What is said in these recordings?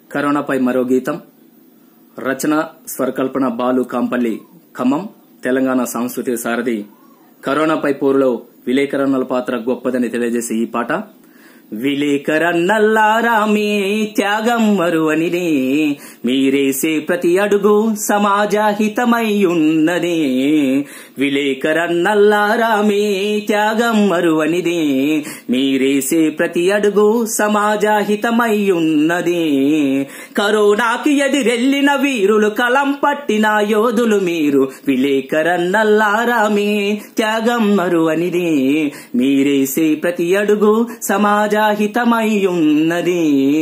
కరోనాపై మరో గీతం రచన స్వరకల్పన బాలు కాంపల్లి ఖమ్మం తెలంగాణ సాంస్కృతిక సారథి కరోనాపై పోరులో విలేకరణల పాత్ర గొప్పదని తెలియజేసే ఈ పాట విలేకరన్నల్లారా మీ త్యాగం మరువనిదే మీరేసే ప్రతి అడుగు సమాజహితమై ఉన్నదే విలేకరన్నల్లారా మీ త్యాగం మరువనిదే మీరేసే ప్రతి అడుగు సమాజహితమై ఉన్నది కరోనాకి ఎదిరెల్లిన వీరులు కలం పట్టిన యోధులు మీరు విలేకరన్నల్లారా మీ త్యాగం మరువనిది మీరేసే ప్రతి అడుగు సమాజహితమై ఉన్నది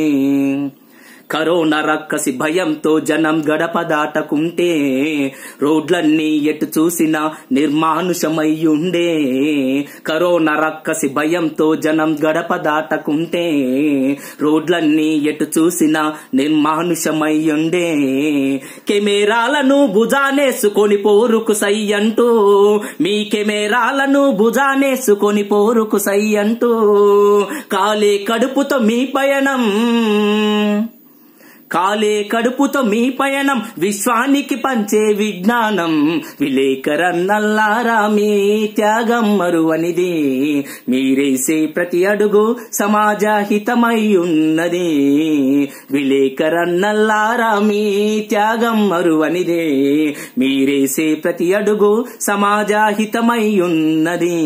కరోనా రక్కసి భయంతో జనం గడప దాటకుంటే రోడ్లన్నీ ఎటు చూసినా నిర్మానుషమయ్యుండే కరోనా రక్కసి భయంతో జనం గడప దాటకుంటే రోడ్లన్నీ ఎటు చూసినా నిర్మానుషమయ్యుండే కెమెరాలను భుజానేసుకొని పోరుకు సై అంటూ మీ కెమెరాలను భుజానేసుకొని పోరుకు సై అంటూ కాలే కడుపుతో మీ పయనం కాలే కడుపుతో మీ పయనం విశ్వానికి పంచే విజ్ఞానం విలేకరన్నల్లారా మీ త్యాగం మరువనిది మీరేసే ప్రతి అడుగు సమాజహితమై ఉన్నది విలేకరన్నల్లారా మీ త్యాగం మరువనిదే మీరేసే ప్రతి అడుగు సమాజహితమై ఉన్నది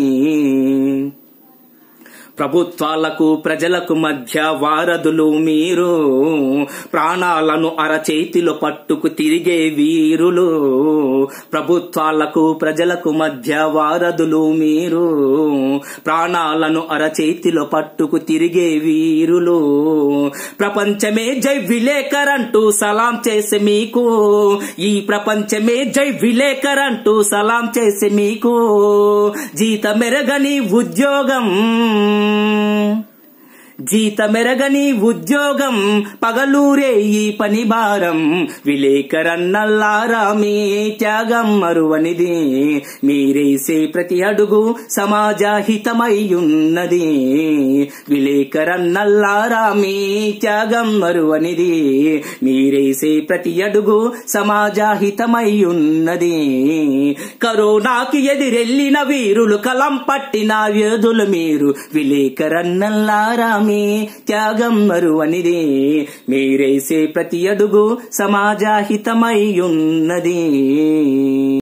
ప్రభుత్వాలకు ప్రజలకు మధ్య వారధులు మీరు ప్రాణాలను అరచేతిలో పట్టుకు తిరిగే వీరులు ప్రభుత్వాలకు ప్రజలకు మధ్య వారధులు మీరు ప్రాణాలను అరచేతిలో పట్టుకు తిరిగే వీరులు ప్రపంచమే జై విలేకర్ అంటూ సలాం చేసే మీకు ఈ ప్రపంచమే జై విలేకర్ అంటూ సలాం చేసే మీకు జీతమెరగని ఉద్యోగం జీతమెరగని ఉద్యోగం పగలూరే ఈ పని భారం విలేకరన్నల్లారా మీ త్యాగం మరువనిది మీరేసే ప్రతి అడుగు సమాజహితమై ఉన్నది విలేకరన్నల్లారా మీ త్యాగం మరువనిది మీరేసే ప్రతి అడుగు సమాజహితమై ఉన్నది కరోనాకి ఎదిరెల్లిన వీరులు కలం పట్టిన వ్యోధులు మీరు విలేకరన్నల్లారా మీ త్యాగం మరువనిది మీరేసే ప్రతి అడుగు సమాజహితమై ఉన్నది